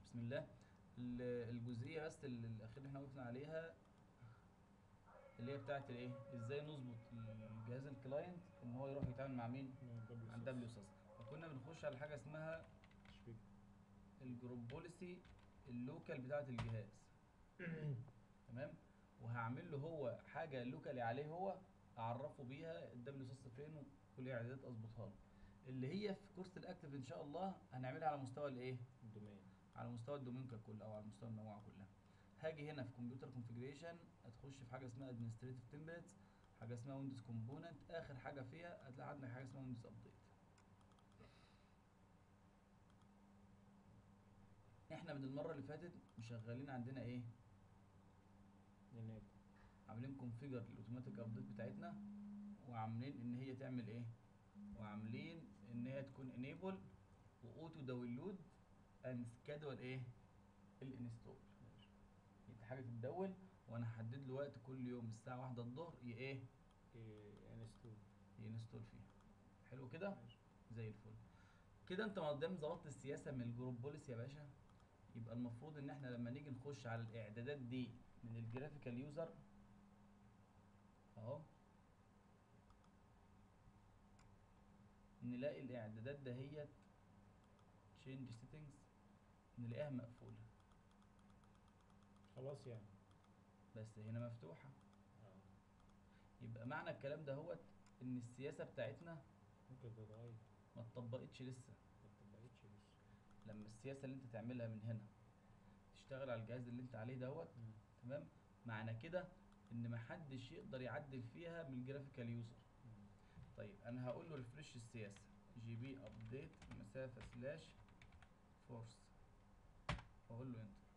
بسم الله ال- الجزئيه بس ال- الاخيره اللي احنا وقفنا عليها اللي هي بتاعت الايه ازاي نظبط الجهاز الكلاينت ان هو يروح يتعامل مع مين مع دبليو ساس فكنا بنخش على حاجه اسمها تشبيك الجروب بوليسي اللوكال بتاعت الجهاز تمام وهعمل له هو حاجه لوكالي عليه هو اعرفه بيها الدبليو ساس فين وكل اعدادات اظبطها له اللي هي في كورس الاكتف ان شاء الله هنعملها على مستوى الايه الدومين على مستوى الدومين ككل او على مستوى المجموعه كلها هاجي هنا في كمبيوتر كونفيجريشن هتخش في حاجه اسمها ادمنستريتيف تمبلتس حاجه اسمها ويندوز كومبوننت اخر حاجه فيها هتلاقي عندك حاجه اسمها ويندوز ابديت احنا من المره اللي فاتت مشغلين عندنا ايه ينادي عاملين كونفيجر للاوتوماتيك ابديت بتاعتنا وعاملين ان هي تعمل ايه وعاملين ان هي تكون انيبل واوتو داونلود اند سكادول ايه الانستول ماشي دي حاجه تتدون وانا هحدد له وقت كل يوم الساعه واحدة الظهر ي ايه إيه، انستول ينستول فيها حلو كده ماشي زي الفل كده انت ما قدام ظبطت السياسه من الجروب بوليس يا باشا يبقى المفروض ان احنا لما نيجي نخش على الاعدادات دي من الجرافيكال يوزر اهو نلاقي الاعدادات دهيت change settings نلاقيها مقفوله خلاص يعني بس هنا مفتوحه اه يبقى معنى الكلام ده هوت ان السياسه بتاعتنا ممكن تتغير ما اتطبقتش لسه ما اتطبقتش لسه لما السياسه اللي انت تعملها من هنا تشتغل على الجهاز اللي انت عليه دوت مم. تمام معنى كده ان محدش يقدر يعدل فيها من الجرافيكال يوزر مم. طيب انا هقول له ريفرش السياسه جي بي ابديت مسافه سلاش فورس واقول له انتر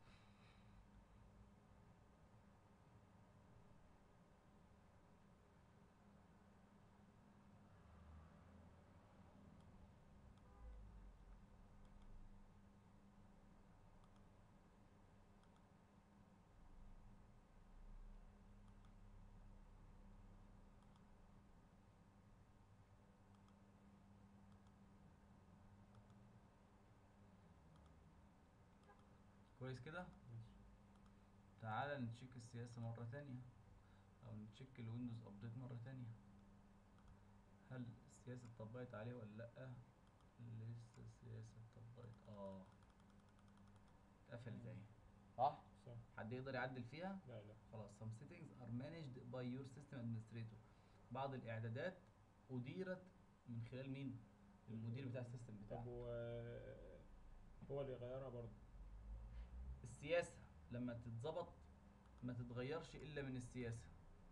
كويس كده ماشي تعالى نتشيك السياسة مرة تانية أو نتشيك الويندوز أبديت مرة تانية هل السياسة اتطبقت عليه ولا لأ؟ لسه السياسة اتطبقت اه اتقفلت اهي صح؟ صح حد يقدر يعدل فيها؟ لا لا خلاص some settings are managed by your system administrator بعض الإعدادات أديرت من خلال مين؟ المدير بتاع السيستم طب بتاعك و هو اللي يغيرها برضه السياسة لما تتظبط ما تتغيرش إلا من السياسة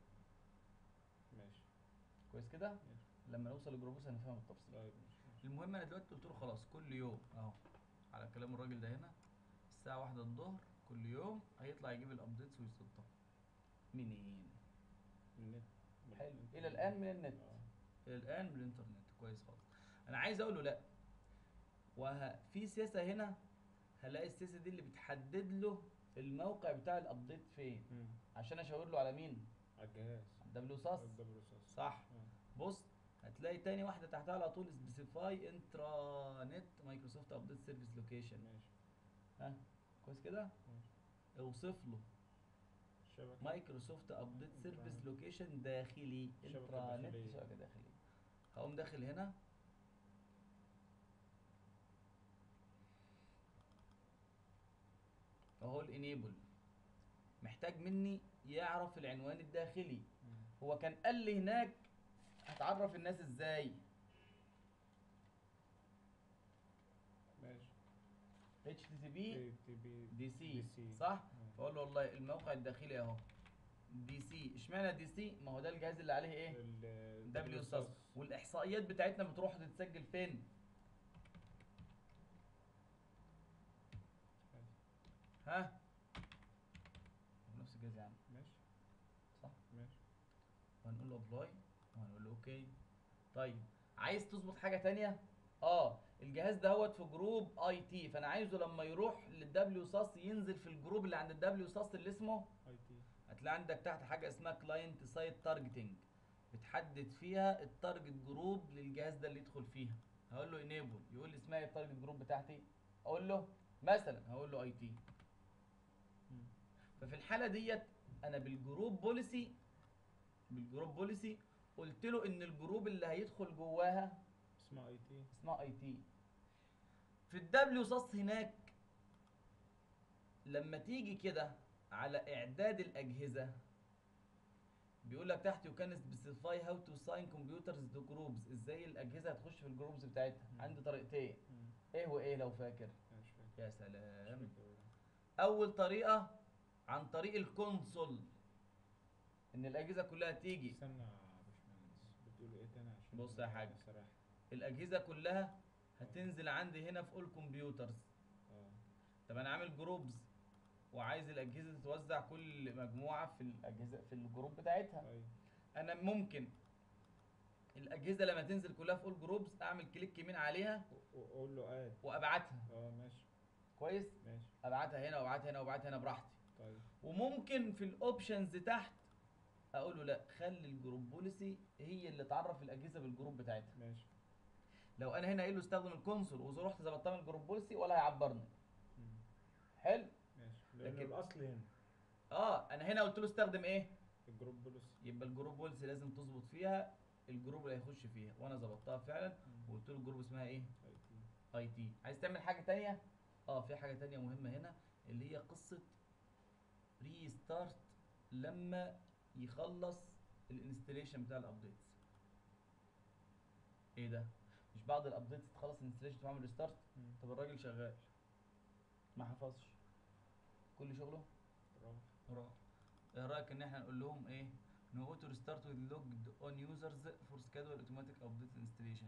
ماشي كويس كده؟ ماشي لما نوصل لجروبوس هنفهم التفصيل طيب ماشي ماشي. المهم انا دلوقتي قلت له خلاص كل يوم اهو على كلام الراجل ده هنا الساعة واحدة الظهر كل يوم هيطلع يجيب الابديتس ويصدها منين؟ من النت حلو الى الان من النت اه الى الان من الانترنت كويس خالص انا عايز اقول له لا وفي سياسة هنا هلاقي السياسة دي اللي بتحدد له الموقع بتاع الابديت فين مم. عشان اشاور له على مين؟ على الجهاز دبليو ساس الدبل رصاص صح آه. بص هتلاقي تاني واحدة تحتها على طول سبيسيفاي انترا نت مايكروسوفت ابديت سيرفيس لوكيشن ماشي ها كويس كده ماشي اوصف له الشبكة مايكروسوفت ابديت سيرفيس لوكيشن داخلي شبكة انترا نت داخلية. شبكة داخلية هقوم داخل هنا اهو الانيبل محتاج مني يعرف العنوان الداخلي مم. هو كان قال لي هناك هتعرف الناس ازاي ماشي اتش تي بي تي تي بي دي سي دي سي. صح مم. فاقول له والله الموقع الداخلي اهو دي سي اشمعنى دي سي ما هو ده الجهاز اللي عليه ايه ال دبليو رصاص. ساس والاحصائيات بتاعتنا بتروح تتسجل فين ماشي. ها هو نفس الجهاز يا عم ماشي صح ماشي وهنقول له ابلاي وهنقول له اوكي طيب عايز تظبط حاجه تانية اه الجهاز دهوت في جروب اي تي فانا عايزه لما يروح للدبليو ساس ينزل في الجروب اللي عند الدبليو ساس اللي اسمه اي تي هتلاقي عندك تحت حاجه اسمها كلاينت سايت تارجتنج بتحدد فيها التارجت جروب للجهاز ده اللي يدخل فيها هقول له انيبل يقول لي اسمها ايه التارجت جروب بتاعتي اقول له مثلا هقول له اي تي مم. ففي الحاله ديت انا بالجروب بوليسي بالجروب بوليسي قلت له ان الجروب اللي هيدخل جواها اسمها اي تي اسمها اي تي في الدبليو صص هناك لما تيجي كده على اعداد الاجهزه بيقول لك تحت يو كان سبيسيفاي هاو تو ساين كمبيوترز تو جروبز ازاي الاجهزه هتخش في الجروبز بتاعتها مم. عندي طريقتين مم. ايه وايه لو فاكر أنا مش فاكر يا مش سلام فاكر والله. اول طريقه عن طريق الكونسول ان الاجهزه كلها تيجي استنى يا باشمهندس بتقول ايه تاني عشان بص يا حاج. سرحت الاجهزه كلها هتنزل عندي هنا في اول كمبيوترز اه طب انا عامل جروبز وعايز الاجهزه تتوزع كل مجموعه في الاجهزه في الجروب بتاعتها ايوه انا ممكن الاجهزه لما تنزل كلها في اول جروبز اعمل كليك يمين عليها و- وقول له اد وابعتها اه ماشي كويس ماشي ابعتها هنا وابعتها هنا وابعتها هنا براحتي طيب وممكن في الاوبشنز تحت اقول له لا خلي الجروب بوليسي هي اللي تعرف الاجهزه بالجروب بتاعتها ماشي لو انا هنا قايل له استخدم الكونسول ورحت ظبطتها من الجروب بوليسي ولا هيعبرني مم. حلو ماشي لان لكن- الاصل هنا اه انا هنا قلت له استخدم ايه الجروب بوليس يبقى الجروب بوليسي لازم تظبط فيها الجروب اللي هيخش فيها وانا ظبطتها فعلا وقلت له الجروب اسمها ايه اي تي اي تي عايز تعمل حاجه تانية اه في حاجه تانية مهمه هنا اللي هي قصه ريستارت لما يخلص الانستليشن بتاع الابديتس ايه ده مش بعض الابديتس تخلص الانستليشن تعمل ريستارت مم. طب الراجل شغال ما حفظش كل شغله برافو. راح ايه رايك ان احنا نقول لهم ايه نو اوتو ريستارت وذ لوجد اون يوزرز فور سكادول اوتوماتيك ابديت انستليشن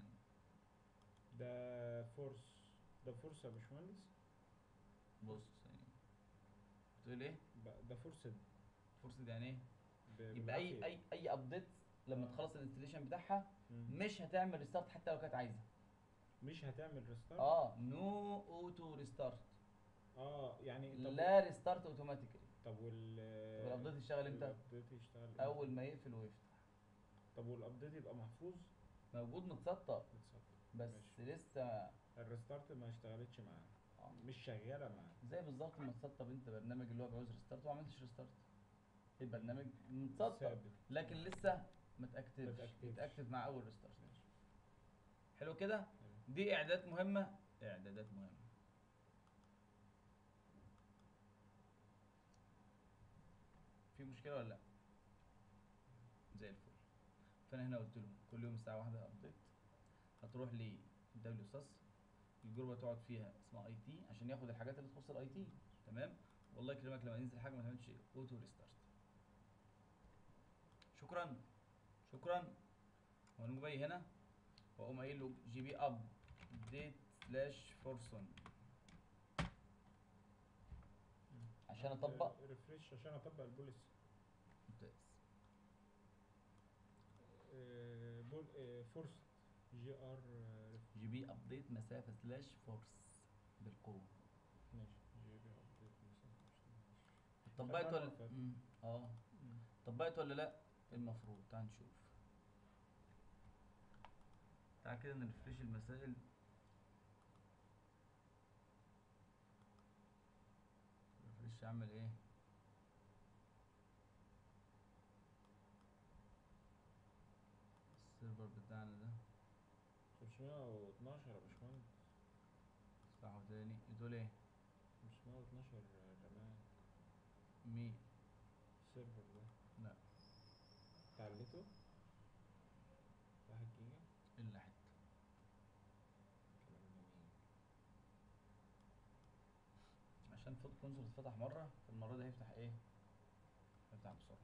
ده فورس ده فورس يا باشمهندس بص ثانيه بتقول ايه ب- ده فورس فرصه يعني ايه ب- يبقى اي بالعافية. اي اي ابديت لما آه. تخلص الانستليشن بتاعها مم. مش هتعمل ريستارت حتى لو كانت عايزه مش هتعمل ريستارت اه نو اوتو ريستارت اه يعني طب لا ريستارت اوتوماتيكلي طب وال طب الابديت يشتغل امتى الابديت يشتغل امتى؟ اول ما يقفل ويفتح طب والابديت يبقى محفوظ موجود متسطب متسطب. بس ماشي. لسه الريستارت ما اشتغلتش معاه آه. مش شغاله معاه زي بالظبط ما تسطب انت برنامج اللي هو بيعوز ريستارت وما عملتش ريستارت البرنامج متسطب ثابت لكن لسه ما اتاكتفش متأكتفش. يتاكتف مع اول ريستارت ماشي. حلو كده حلو. دي اعدادات مهمه اعدادات مهمه في مشكله ولا لا زي الفل فانا هنا قلت لهم كل يوم الساعه واحدة ابديت هتروح ل دبليو ساس الجروب تقعد فيها اسمها اي تي عشان ياخد الحاجات اللي تخص الاي تي تمام والله يكرمك لما ينزل حاجه ما تعملش اوتو ريستارت شكرا شكرا وانا جاي هنا واقوم قايل له جي بي اب ديت سلاش فورسون عشان عملت اطبق ريفريش عشان اطبق البوليسي ممتاز آه، بول آه، فورس جي ار آه، جي بي ابديت مسافه سلاش فورس بالقوه ماشي جي بي ابديت طبقت خدناها ولا المرة اللي فاتت. مم. اه طبقت ولا لا المفروض تعال نشوف تعال كده نرفرش المسائل ريفرش اعمل ايه السيرفر بتاعنا ده 512 يا باشمهندس افتحه تاني دول ايه 512 رمان مين السيرفر ده لا تعليته 1 جيجا الا حته كلام جميل عشان فوت كونسول اتفتح مره فالمره دي هيفتح ايه هيفتح بسرعه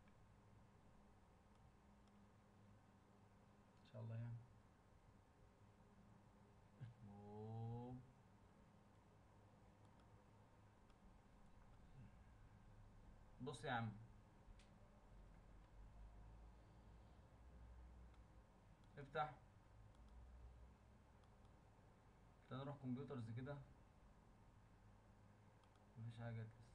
ان شاء الله يعني أوه. بص يا عم افتح تعال نروح كمبيوترز كده مفيش حاجة جت لسه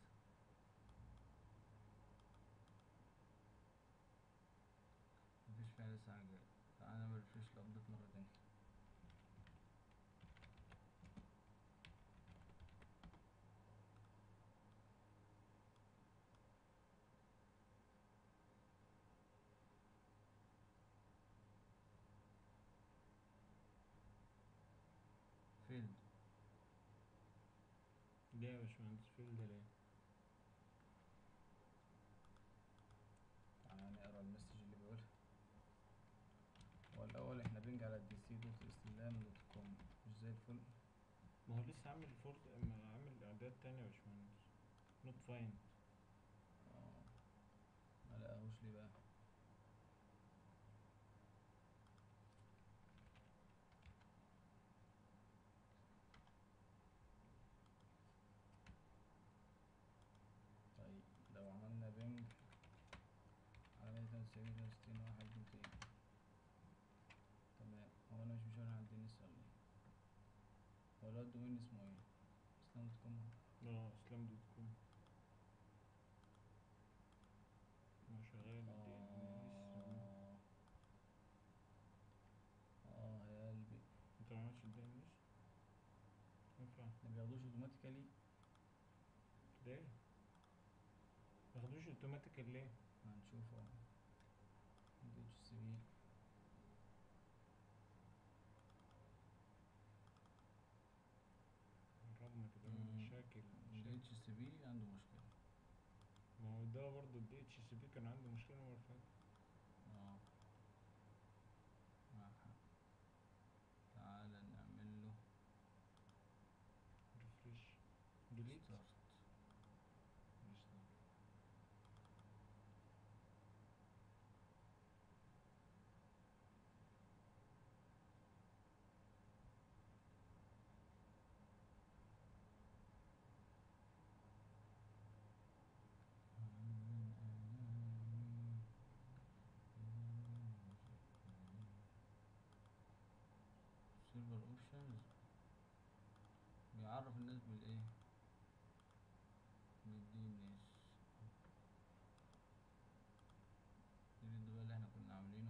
مفيش فيها لسه حاجة جت تعالى نعمل ريفريش لأبديت مرة تانية ليه يا باشمهندس فيلد ليه؟ تعالى نقرا المسج اللي بيقولها هو الأول احنا بنج على الدي سي دوت استلام دوت كوم مش زي الفل ما هو لسه عامل فورت ما عامل اعداد تاني يا باشمهندس نوت فاين اه ما لقاهوش ليه بقى طيب لو عملنا بنج على مية وتسعين وستين واحد ميتين تمام هو انا مش مشاور على الدي ان اس ولا ايه هو الواد الدومين اسمه ايه اسلام دوت كوم اه اسلام دوت كوم ما شغال دي اه اه يا قلبي انت ما عملتش الدي ان اس ينفع ما بياخدوش اوتوماتيكالي ليه؟ ما ياخدوش اوتوماتيكال ليه؟ هنشوفه دي اتش سي بي قربنا كده من مم. مشاكل دي مشاكل اتش سي بي عنده مشكلة ما هو ده برضه الدي اتش سي بي كان عنده مشكلة المرة اللي فاتت اه معاك حق تعالى نعمل له ريفريش ديليت ستارت سيرفر اوبشنز بيعرف الناس بالايه بالدي ان اس نريد بقى اللي احنا كنا عاملينه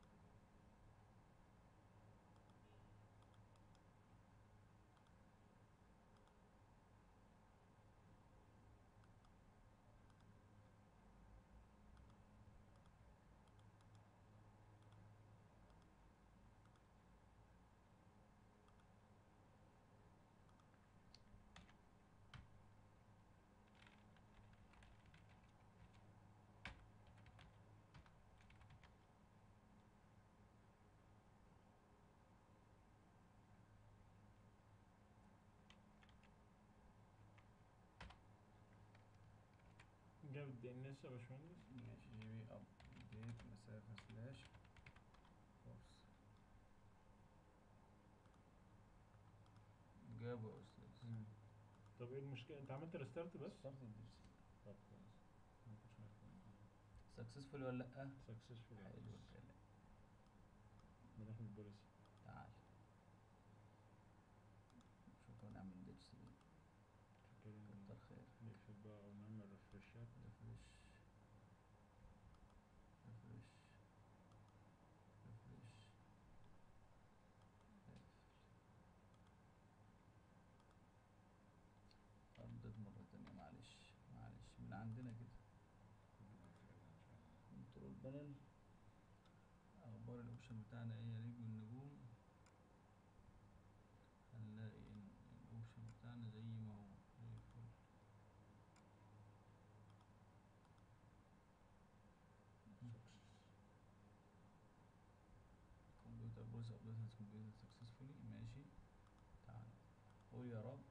جاب الدي ان اس يا باشمهندس ماشي جي بي ابديت مسافة سلاش فورس جابه يا استاذ طب ايه المشكلة؟ انت عملت ريستارت بس؟ ستارت الدرس طب خلاص ما كنتش عارف سكسسفول ولا لا سكسسفول حلو الكلام من احمد بوليسي تعال شكرا نعمل ديتش سي فكرة كتر خير نقفل بقى ونعمل ريفرشات ريفرش ريفرش ريفرش ردد مرة تانية معلش معلش من عندنا كده كنترول بانل اخبار الاوبشن بتاعنا ايه يا نجم النجوم هنلاقي ان الاوبشن بتاعنا زي ما هو زي الفل كمبيوتر فويس ابديت هاز كمبيوتر سكسسفولي ماشي تعال قول يا رب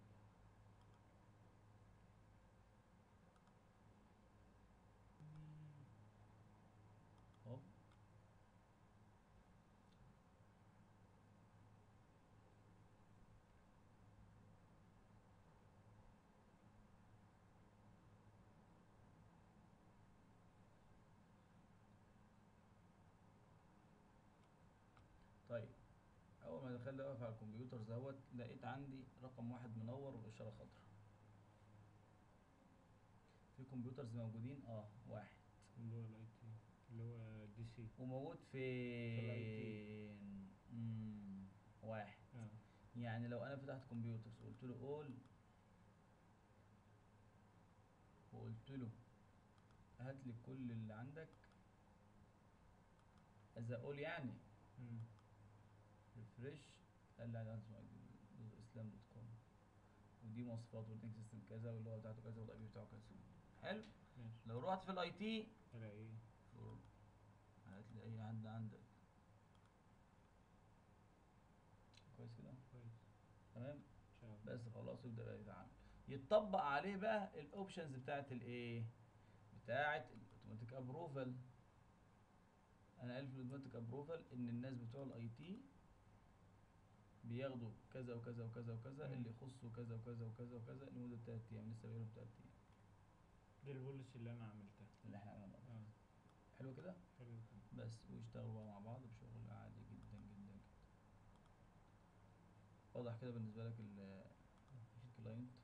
هوب طيب اول ما دخلت اقف على الكمبيوتر دوت لقيت عندي رقم واحد منور واشاره خضراء في كمبيوترز موجودين اه واحد اللي هو الاي تي اللي هو دي سي وموجود ال فين مم، واحد اه يعني لو انا فتحت كمبيوترز وقلت له اول وقلت له هات لي كل اللي عندك اذا اقول يعني مم. ريفرش قال لي على اسلام دوت كوم ودي مواصفات واللينك سيستم كذا واللغه بتاعته كذا والاي بي بتاعه كذا حلو ماشي لو رحت في الاي تي الاقي ايه هتلاقي عند عندك كويس كده كويس تمام ان شاء الله بس خلاص يبدا بقى يتعامل يتطبق عليه بقى الاوبشنز بتاعت الايه بتاعت الاوتوماتيك ابروفال انا قال في الاوتوماتيك ابروفال ان الناس بتوع الاي تي بياخدوا كذا وكذا وكذا وكذا مم. اللي يخصوا كذا وكذا وكذا وكذا لمده 3 ايام لسه بيقولوا 3 ايام دي البوليسي اللي انا عملتها اللي احنا عملناه اه حلو كده حلو كده. بس ويشتغلوا بقى مع بعض بشغل عادي جدا جدا جدا واضح كده بالنسبه لك ال- الكلاينت